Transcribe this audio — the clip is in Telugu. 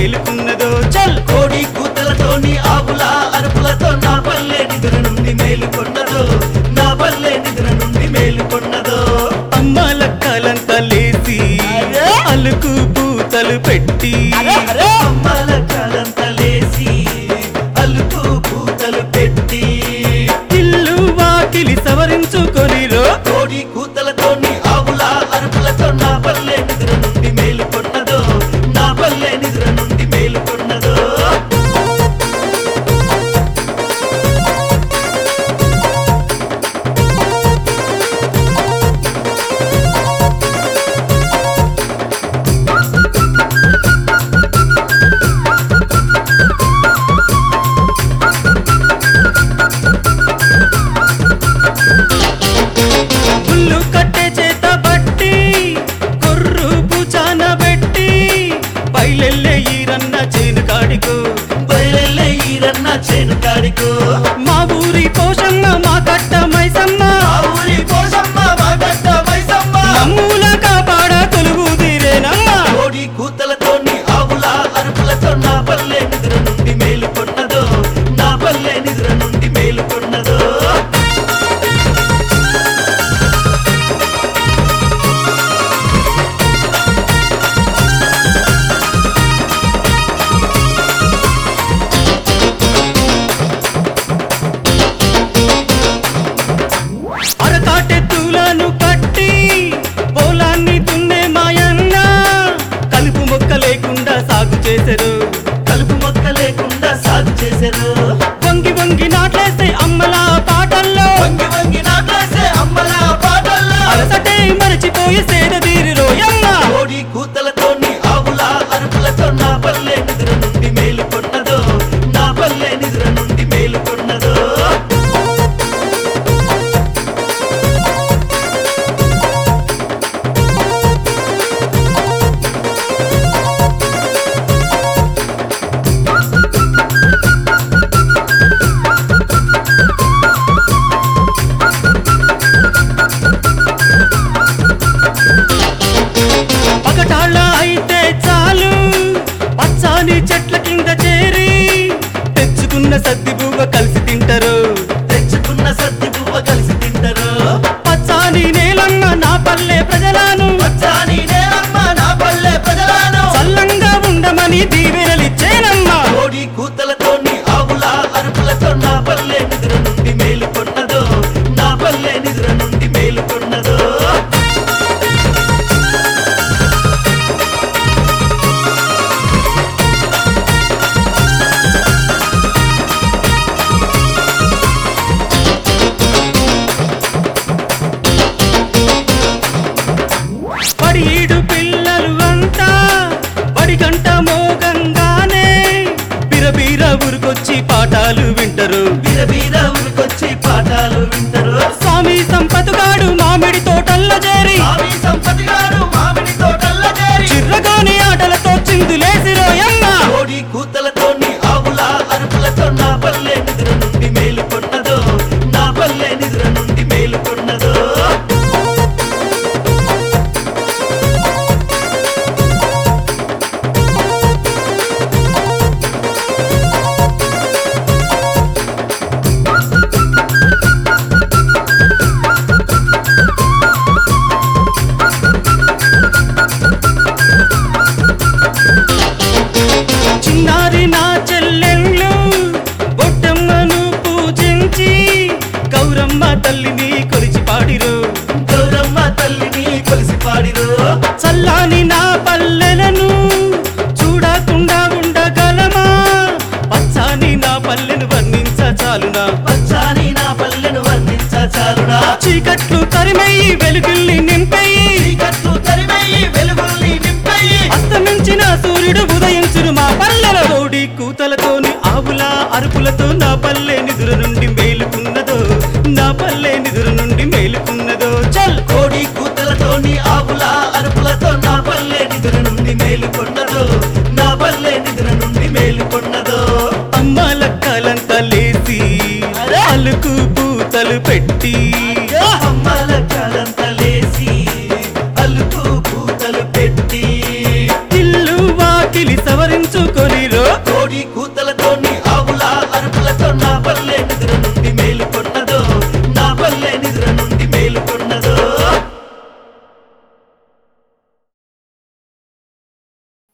మేలుకున్నదో చల్ కోడి కూతలతోని ఆవుల అరుపులతో నా పల్లె నిద్ర నుండి మేలుకొన్నదో నా పల్లె నిద్ర నుండి మేలుకొన్నదో అమ్మాల కాలంతా లేసి అలుకు పూతలు పెట్టి అమ్మల కాలంతా లేసి అల్లుకు పూతలు పెట్టి ఇల్లు వాకిలి సవరించుకొనిరో కోడి కూతలతోని ఆవుల అరుపులతో నా పల్లె నిద్ర నుండి మేలుకొన్నదో నా పల్లె నిద్ర నుండి మేలుకొన్నదో పుల్లు కట్టే చేత బట్టి కొర్రు పూచాన పెట్టి బయలెల్లే ఈరన్న చేను కాడికో బయలెల్లే ఈరన్న చేను కాడికో మా ఊరి పోషమ్మ మా కట్ట మైసమ్మ ఆ ఊరి పోసమ్మ మా గడ్డ మైసమ్మ మమ్మూల కాపాడ కొలువు తీరేనమ్మ కోడి కూతలతోని ఆవుల అరుపులతో నా పల్లె నిద్ర నుండి మేలుకొన్నదో నా పల్లె నిద్ర నుండి మేలుకొన్నదో అరకాటెత్తులను కట్టి పొలాన్ని దున్నే మాయన్న కలుపు మొక్క లేకుండా సాగు చేసెరు కలుపు మొక్క లేకుండా సాగు చేశారు వంగి వంగి నాట్లేస్తే అమ్మల పాటల్లో వంగి వంగి నాటేసే అమ్మల పాటల్లో అలసటే మరచిపోయి సేద తీరి రోయమ్మ కోడి కూతలతోని ఆవుల అరుపులతో నా పల్లె నిద్ర నుండి మేలుకొన్నదో నా పల్లె నిద్ర నుండి మేలుకొన్నదో పగటాళ్ళ అయితే చాలు పచ్చాని చెట్ల కింద చేరి తెచ్చుకున్న సద్ది బువ్వ కలిసి తింటారు తెచ్చుకున్న సద్ది పువ్వ కలిసి తింటారు పచ్చాని నేలన్న నా పల్లె ప్రజలను వచ్చాని నేనమ్మ నా పల్లె ప్రజలను చల్లంగా ఉండమని దీవెనలిచ్చేనమ్మా కోడి కూతలతోని ఆవుల అరుపులతో నా పల్లె నిద్ర నుండి మేలుకొన్నదో నా పల్లె నిద్ర నుండి మేలుకొన్నదో పడి ఈడు పిల్లలు అంతా పడి గంట మోగంగానే బిరబీర ఊరికొచ్చి పాఠాలు వింటరు వీర ఊరికొచ్చి పాఠాలు వింటారు స్వామి సంపతుగాడు మామిడి తోటల్లో చేరి స్వామి సంపతి గారు మామిడి తోటల్లో చేరి చిర్రగాని ఆటలతో చిందులేసి రోయమ్మ కోడి కూతలతోని ఆవుల అరుపులతో నా పల్లె నిద్ర నుండి మేలుకొన్నదో నా పల్లె నిద్ర నుండి మేలుకొన్నదో చిన్నారి నా చెల్లెళ్ళు బొట్టమ్మను పూజించి గౌరమ్మ తల్లిని కొలిచి పాడిరు గౌరమ్మ తల్లిని కొలిసి పాడిరు చల్లాని నా పల్లెలను చూడకుండా ఉండగలమా పచ్చాని నా పల్లెను వర్ణించ చాలునా వచ్చాని నా పల్లెను వర్ణించ చాలునా చీకట్లు తరిమయ్యి వెలుగుల్ని నింపయ్యి చీకట్లు తరిమయ్యి వెలుగుల్ని నింపయ్యి అస్తమించిన సూర్యుడు ఉదయించును మా పల్లెల కోడి కూతలతోని ఆవుల అరుపులతో నా పల్లె నిదురు నుండి మేలుకున్నదో నా పల్లె నిదురు నుండి మేలుకున్నదో చల్ కోడి కూతలతోని ఆవుల అరుపులతో నా పల్లె నిద్ర నుండి మేలుకొన్నదో